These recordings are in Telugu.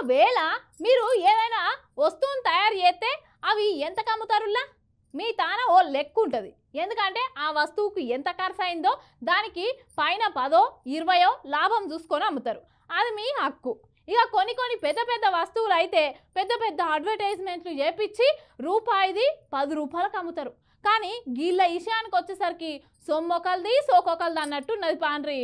ఒకవేళ మీరు ఏదైనా వస్తువుని తయారు చేస్తే అవి ఎంతకు అమ్ముతారులా మీ తాన ఓ లెక్క ఉంటుంది ఎందుకంటే ఆ వస్తువుకు ఎంత ఖర్చు అయిందో దానికి పైన పదో ఇరవయో లాభం చూసుకొని అమ్ముతారు అది మీ హక్కు ఇక కొన్ని కొన్ని పెద్ద పెద్ద వస్తువులు అయితే పెద్ద పెద్ద అడ్వర్టైజ్మెంట్లు చేపించి రూపాయిది పది రూపాయలకు అమ్ముతారు కానీ గీళ్ళ విషయానికి వచ్చేసరికి సొమ్మొకలది సోకొకలది అన్నట్టు ఉన్నది పాండ్రి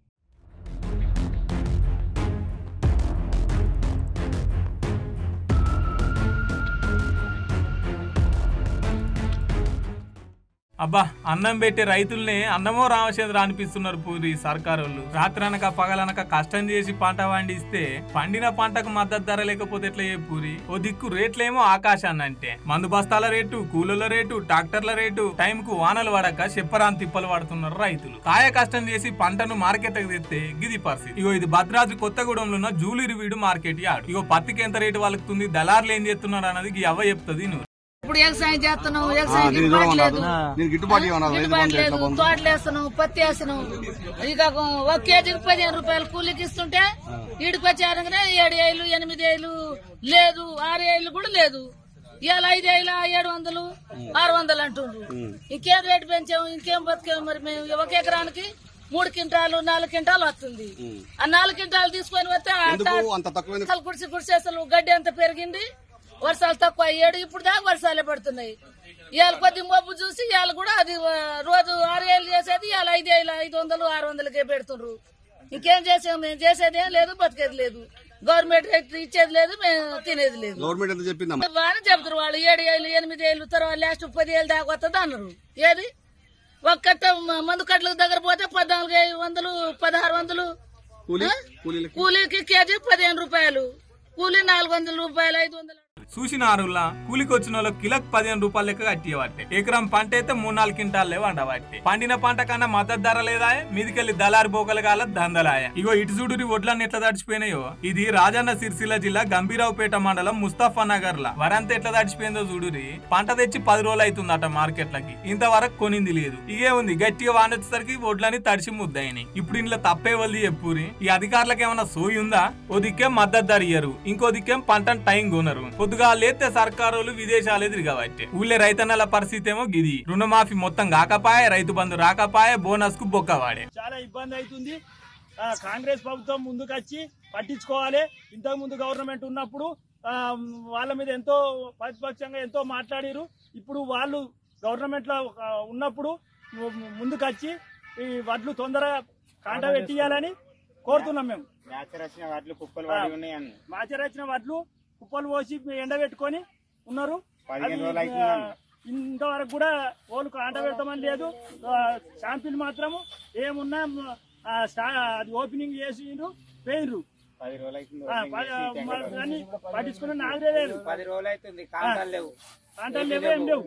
అబ్బా అన్నం పెట్టే రైతుల్ని అన్నమో రామచంద్ర అనిపిస్తున్నారు పూరి సర్కారు వాళ్ళు రాత్రనక పగలనక కష్టం చేసి పంట పండిస్తే పండిన పంటకు మద్దతు ధర లేకపోతే ఎట్లా ఏ పూరి ఓ దిక్కు రేట్లేమో ఆకాశాన్ని అంటే మందు బస్తాల రేటు కూలీల రేటు ట్రాక్టర్ల రేటు టైం కు వానలు పడక చెప్పరాని తిప్పలు పడుతున్నారు రైతులు కాయ కష్టం చేసి పంటను మార్కెట్ తెస్తే గిది పరిస్థితి ఇగో ఇది భద్రాద్రి కొత్తగూడెంలో ఉన్న జూలిరి వీడు మార్కెట్ యార్డ్ ఇగో పత్తికి ఎంత రేటు వాళ్ళకుతుంది దళార్లు ఏం చేస్తున్నారు అన్నది ఈ అవ్వ చెప్తుంది నువ్వు ఇప్పుడు వ్యవసాయం చేస్తున్నాం వ్యవసాయం గిట్టుబాటు లేదు నేను గిట్టుబాటు ఇవ్వను రైతు గిట్టుబాటు బంధు లేదు ఎట్లా బంధు తోటలు వేస్తున్నాం పత్తి వేస్తున్నాం ఇక ఒక కేజీకి పదిహేను రూపాయలు కూలికి ఇస్తుంటే ఈడికి వచ్చారంగానే ఏడు ఏళ్ళు ఎనిమిది ఏళ్ళు లేదు ఆరు ఏళ్ళు కూడా లేదు ఇవాళ ఐదు ఏళ్ళు ఏడు వందలు ఆరు వందలు అంటుండ్రు ఇంకేం రేటు పెంచాము ఇంకేం బతికాము మరి మేము ఒక ఎకరానికి మూడు క్వింటాలు నాలుగు క్వింటాలు వస్తుంది ఆ నాలుగు క్వింటాలు తీసుకొని వస్తే ఆ ఎందుకు అంత తక్కువ ఎందుకు? అసలు గుడిసి గుడిసి అసలు గడ్డి అంత పెరిగింది వర్షాలు తక్కువ అయ్యాడు ఇప్పుడు దాకా వర్షాలే పడుతున్నాయి ఇవాళ కొద్ది మబ్బు చూసి ఇవాళ కూడా అది ఆ, రోజు ఆరు ఏళ్ళు చేసేది ఇవాళ ఐదు ఏళ్ళు ఐదు వందలు ఆరు వందలకే పెడుతుండ్రు ఇంకేం చేసాం మేము చేసేది ఏం లేదు బతికేది లేదు గవర్నమెంట్ రేట్ ఇచ్చేది లేదు మేము తినేది లేదు గవర్నమెంట్ ఎంత చెప్పిందమ్మా బాగానే చెప్తారు వాళ్ళు ఏడు ఏళ్ళు ఎనిమిది ఏళ్ళు తర్వాత లాస్ట్ పది ఏళ్ళు దాకా వస్తుంది అన్నారు ఏది ఒక కట్ట మ- మందు కట్టలకు దగ్గర పోతే పద్నాలుగు ఐదు వందలు పదహారు వందలు కూలీ ఆ? కూలీలకి కూలీకి కేజీ పదిహేను రూపాయలు కూలీ నాలుగు వందల రూపాయలు ఐదు వందలు చూసినారులా కూలికి వచ్చిన వాళ్ళకి కిలోకి పదిహేను రూపాయలు లెక్క కట్టియబట్టే ఎకరం పంట అయితే మూడు నాలుగు క్వింటాలే వండబట్టే పండిన పంట కన్నా మద్దతు ధర లేదా మీదికెళ్ళి దళారి బోకలు కాల దందలాయ ఇగో ఇటు చూడు ఒడ్లన్నీ ఎట్లా తడిచిపోయినాయో ఇది రాజన్న సిరిసిల్ల జిల్లా గంభీరావుపేట మండలం ముస్తఫా నగర్ లా వరంతా ఎట్లా తడిచిపోయిందో చూడురి పంట తెచ్చి పది రోజులు అవుతుందట మార్కెట్లకి ఇంతవరకు కొనింది లేదు ఇగే ఉంది గట్టిగా వానొచ్చేసరికి ఒడ్లని తడిచి ముద్దయినాయి ఇప్పుడు ఇంట్లో తప్పే వల్ది చెప్పురి ఈ అధికారులకు ఏమైనా సోయి ఉందా ఓ దిక్కేం మద్దతు ధర ఇయ్యరు ఇంకో దిక్కేం పంటను టైం కొనరు పొద్దుగా లేతే సర్కారులు విదేశాలే తిరగబట్టే ఊళ్ళే రైతన్నల పరిస్థితి ఏమో గిది రుణమాఫీ మొత్తం కాకపాయే రైతు బంధు రాకపాయే బోనస్ కు బొక్కవాడే చాలా ఇబ్బంది అవుతుంది ఆ, కాంగ్రెస్ ప్రభుత్వం ముందుకు వచ్చి పట్టించుకోవాలి ఇంతకు ముందు గవర్నమెంట్ ఉన్నప్పుడు ఆ, వాళ్ళ మీద ఎంతో ప్రతిపక్షంగా ఎంతో మాట్లాడారు ఇప్పుడు వాళ్ళు గవర్నమెంట్ లో ఆ, ఉన్నప్పుడు ము- ముందుకు వచ్చి ఈ వడ్లు తొందరగా కాంట పెట్టియాలని కోరుతున్నాం మేము వచ్చిన వాటిలో కుప్పలు పడి ఉన్నాయని మాచరచ్చిన వడ్లు కుప్పలు పోసి ఎండబెట్టుకొని ఉన్నారు పదిహేను అవి, రోజులు అవుతుందండి. ఆ, ఇంతవరకు కూడా ఓళ్ళు కాంట పెడతామని లేదు షాంపిల్ మాత్రము ఏమున్నా ఆ, స్టా- అది ఓపెనింగ్ చేసిండ్రు పోయినరు పది రోజులు అవుతుంది ఆ, ఓపెనింగ్ చేసి ప- టెండర్ మ- కానీ పట్టించుకున్న నాలుగే లేదు పది రోజులు అవుతుంది కాంటాలు లేవు కాంటాలు లేవు ఏం లేవు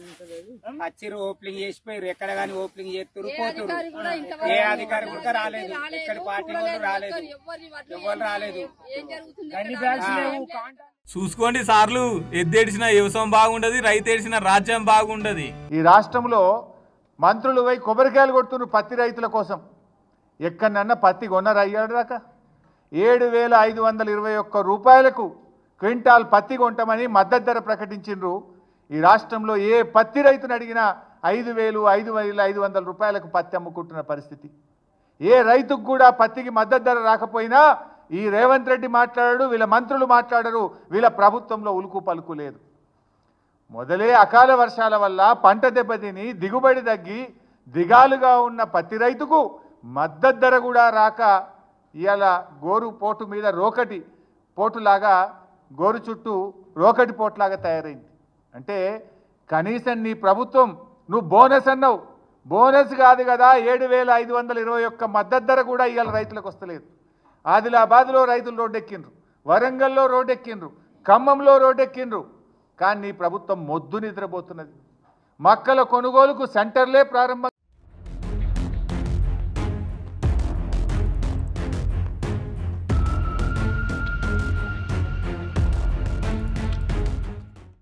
వచ్చిర్రు ఓపెనింగ్ చేసిపోయారు ఎక్కడ గానీ ఓపెనింగ్ చేస్తారు పోతురు ఏ అధికారి కూడా రాలేదు ఎక్కడి పార్టీ వాళ్ళు రాలేదు ఎవరు రాలేదు అన్ని బ్యాగ్స్ లేవు కాంటాలు చూసుకోండి సార్లు ఎద్దేడిసిన వ్యవసాయం బాగుండదు రైతు ఏడిసిన రాజ్యం బాగుండదు ఈ రాష్ట్రంలో మంత్రులు పోయి కొబ్బరికాయలు కొడుతున్నారు పత్తి రైతుల కోసం ఎక్కడన్నా పత్తి కొన్నారు అయ్యాడు దాకా ఏడు వేల ఐదు వందల ఇరవై ఒక్క రూపాయలకు క్వింటాల్ పత్తి కొంటామని మద్దతు ధర ప్రకటించిండ్రు ఈ రాష్ట్రంలో ఏ పత్తి రైతును అడిగినా ఐదు వేలు ఐదు వేల ఐదు వందల రూపాయలకు పత్తి అమ్ముకుంటున్న పరిస్థితి ఏ రైతుకు కూడా పత్తికి మద్దతు ధర రాకపోయినా ఈ రేవంత్ రెడ్డి మాట్లాడాడు వీళ్ళ మంత్రులు మాట్లాడరు వీళ్ళ ప్రభుత్వంలో ఉలుకు పలుకు లేదు మొదలే అకాల వర్షాల వల్ల పంట దెబ్బతిని దిగుబడి తగ్గి దిగాలుగా ఉన్న పత్తి రైతుకు మద్దతు ధర కూడా రాక ఇవాళ గోరు పోటు మీద రోకటి పోటులాగా గోరు చుట్టూ రోకటి పోట్లాగా తయారైంది అంటే కనీసం నీ ప్రభుత్వం నువ్వు బోనస్ అన్నావు బోనస్ కాదు కదా ఏడు వేల ఐదు వందల ఇరవై ఒక్క మద్దతు ధర కూడా ఇవాళ రైతులకు వస్తలేదు ఆదిలాబాద్లో రైతులు రోడ్డెక్కిండ్రు వరంగల్లో రోడ్డెక్కిండ్రు ఖమ్మంలో రోడ్డెక్కిండ్రు కానీ నీ ప్రభుత్వం మొద్దు నిద్రపోతున్నది మక్కల కొనుగోలుకు సెంటర్లే ప్రారంభం